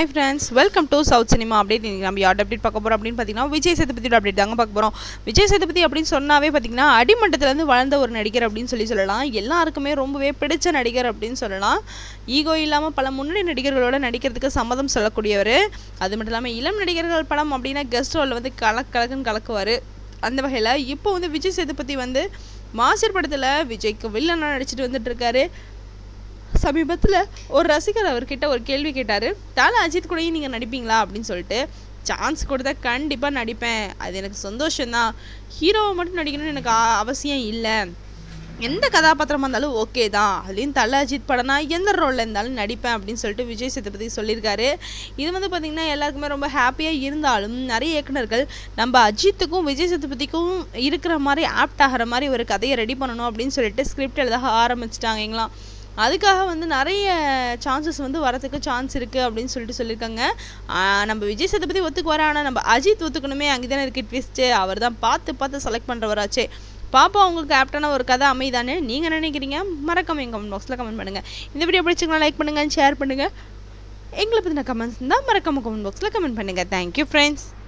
high friends welcome to south cinema update இன்றைக்கி நம்ம யார் அப்டேட் பார்க்க போகிறோம் அப்படின்னு பார்த்தீங்கன்னா விஜய் சேதுபதியோட அப்டேட் தாங்க பார்க்க போகிறோம் விஜய் சேதுபதி அப்படின்னு சொன்னாவே பார்த்தீங்கன்னா அடிமட்டத்துலேருந்து வளர்ந்த ஒரு நடிகர் அப்படின்னு சொல்லி சொல்லலாம் எல்லாருக்குமே ரொம்பவே பிடிச்ச நடிகர் அப்படின்னு சொல்லலாம் ஈகோ இல்லாமல் பல முன்னணி நடிகர்களோட நடிக்கிறதுக்கு சம்மதம் சொல்லக்கூடியவர் அது மட்டும் இல்லாமல் இளம் நடிகர்கள் படம் அப்படின்னா கெஸ்ட் ரோலில் வந்து கலக் கலக்குன்னு கலக்குவார் அந்த வகையில் இப்போ வந்து விஜய் சேதுபதி வந்து மாஸ்டர் படத்தில் விஜய்க்கு வில்லனாக நடிச்சிட்டு வந்துட்டு இருக்காரு சமீபத்தில் ஒரு ரசிகர் அவர்கிட்ட ஒரு கேள்வி கேட்டார் தலை அஜித் கூடயும் நீங்கள் நடிப்பீங்களா அப்படின்னு சொல்லிட்டு சான்ஸ் கொடுத்தா கண்டிப்பாக நடிப்பேன் அது எனக்கு சந்தோஷம்தான் ஹீரோவை மட்டும் நடிக்கணும்னு எனக்கு ஆ- அவசியம் இல்லை எந்த கதாபாத்திரமாக இருந்தாலும் ஓகே தான் அதுலேயும் தலை அஜித் படம்னா எந்த ரோலில் இருந்தாலும் நடிப்பேன் அப்படின்னு சொல்லிட்டு விஜய் சேதுபதி சொல்லியிருக்காரு இது வந்து பார்த்திங்கன்னா எல்லாருக்குமே ரொம்ப ஹாப்பியாக இருந்தாலும் நிறைய இயக்குனர்கள் நம்ம அஜித்துக்கும் விஜய் சேதுபதிக்கும் இருக்கிற மாதிரி ஆப்ட் ஆகிற மாதிரி ஒரு கதையை ரெடி பண்ணணும் அப்படின்னு சொல்லிட்டு ஸ்கிரிப்ட் எழுத ஆரம்பிச்சிட்டாங்களாம் அதுக்காக வந்து நிறைய சான்சஸ் வந்து வரதுக்கு சான்ஸ் இருக்குது அப்படின்னு சொல்லிட்டு சொல்லியிருக்காங்க ஆஹ் நம்ம விஜய் சேதுபதி ஒத்துக்குவார் ஆனால் நம்ம அஜித் ஒத்துக்கணுமே அங்கே தானே இருக்குது ட்விஸ்ட்டு அவர் தான் பார்த்து பார்த்து செலக்ட் பண்ணுறவராச்சே பாப்பா உங்களுக்கு ஆப்டான ஒரு கதை அமைதானே நீங்கள் என்ன நினைக்கிறீங்க மறக்காம எங்கள் கமெண்ட் பாக்ஸில் கமெண்ட் பண்ணுங்கள் இந்த வீடியோ பிடிச்சிங்கன்னா லைக் பண்ணுங்கள் ஷேர் பண்ணுங்கள் எங்களை பற்றின கமெண்ட்ஸ் இருந்தால் மறக்காம கமெண்ட் பாக்ஸில் கமெண்ட் பண்ணுங்கள் தேங்க்யூ ஃப்ரெண்ட்ஸ்